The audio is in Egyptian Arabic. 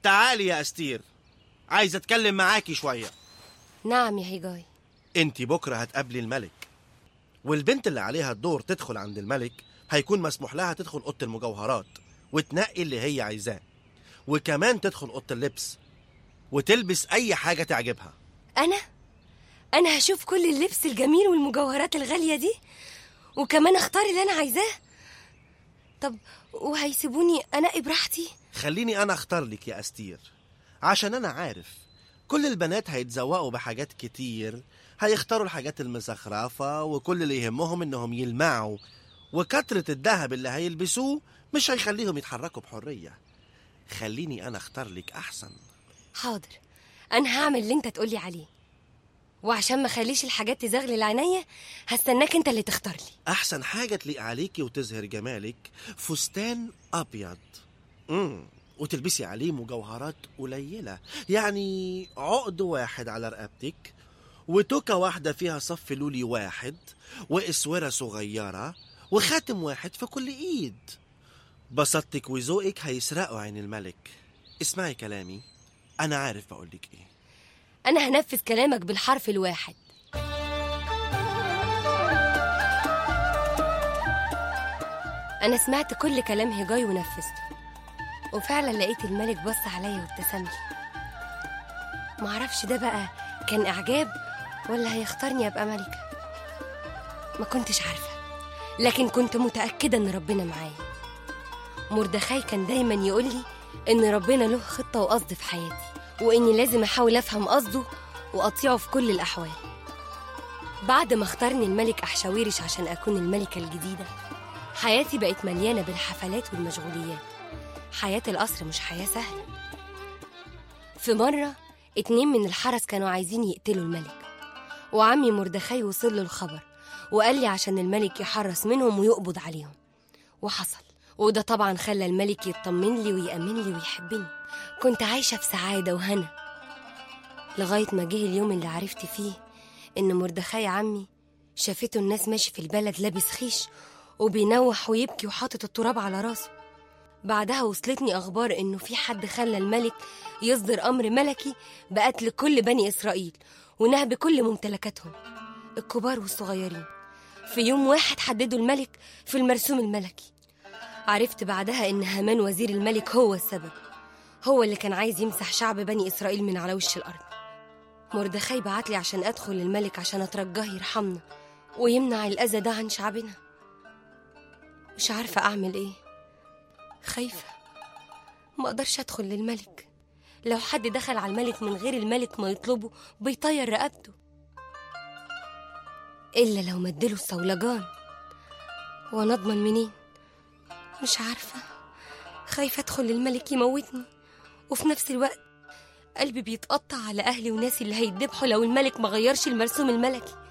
تعالي يا أستير عايز أتكلم معاكي شوية نعم يا هيجاي انت بكرة هتقابلي الملك والبنت اللي عليها الدور تدخل عند الملك هيكون مسموح لها تدخل أوضة المجوهرات وتنقي اللي هي عايزاه وكمان تدخل أوضة اللبس وتلبس أي حاجة تعجبها أنا أنا هشوف كل اللبس الجميل والمجوهرات الغالية دي وكمان أختار اللي أنا عايزاه طب وهيسيبوني أنقي براحتي خليني أنا أختار لك يا أستير عشان أنا عارف كل البنات هيتزوقوا بحاجات كتير هيختاروا الحاجات المزخرفة وكل اللي يهمهم إنهم يلمعوا وكترة الذهب اللي هيلبسوه مش هيخليهم يتحركوا بحرية خليني أنا أختار لك أحسن حاضر أنا هعمل اللي أنت تقولي عليه وعشان ما خليش الحاجات تزغلل عينيا هستناك أنت اللي تختار لي أحسن حاجة تليق عليكي وتظهر جمالك فستان أبيض مم. وتلبسي عليه مجوهرات قليلة يعني عقد واحد على رقبتك وتوكة واحدة فيها صف لولي واحد وإسورة صغيرة وخاتم واحد في كل إيد بسطتك وذوقك هيسرقوا عين الملك اسمعي كلامي أنا عارف بقولك إيه أنا هنفذ كلامك بالحرف الواحد أنا سمعت كل كلام هجاي ونفذته وفعلا لقيت الملك بص عليا وابتسم لي معرفش ده بقى كان إعجاب ولا هيختارني أبقى ملكة ما كنتش عارفة لكن كنت متأكدة إن ربنا معايا مردخاي كان دايما يقول لي إن ربنا له خطة وقصد في حياتي وإني لازم أحاول أفهم قصده وأطيعه في كل الأحوال بعد ما اختارني الملك أحشاويرش عشان أكون الملكة الجديدة حياتي بقت مليانة بالحفلات والمشغوليات حياة القصر مش حياة سهلة في مرة اتنين من الحرس كانوا عايزين يقتلوا الملك وعمي مردخاي وصل له الخبر وقال لي عشان الملك يحرس منهم ويقبض عليهم وحصل وده طبعا خلى الملك يطمن لي ويأمن لي ويحبني كنت عايشة في سعادة وهنا لغاية ما جه اليوم اللي عرفت فيه إن مردخاي عمي شافته الناس ماشي في البلد لابس خيش وبينوح ويبكي وحاطط التراب على راسه بعدها وصلتني أخبار إنه في حد خلى الملك يصدر أمر ملكي بقتل كل بني إسرائيل ونهب كل ممتلكاتهم الكبار والصغيرين في يوم واحد حددوا الملك في المرسوم الملكي عرفت بعدها إن هامان وزير الملك هو السبب هو اللي كان عايز يمسح شعب بني إسرائيل من على وش الأرض مردخاي بعتلي عشان أدخل الملك عشان أترجاه يرحمنا ويمنع الأذى ده عن شعبنا مش عارفة أعمل إيه خايفة ما أقدرش أدخل للملك لو حد دخل على الملك من غير الملك ما يطلبه بيطير رقبته إلا لو مدله الصولجان وأنا أضمن منين مش عارفة خايفة أدخل للملك يموتني وفي نفس الوقت قلبي بيتقطع على أهلي وناسي اللي هيتذبحوا لو الملك ما غيرش المرسوم الملكي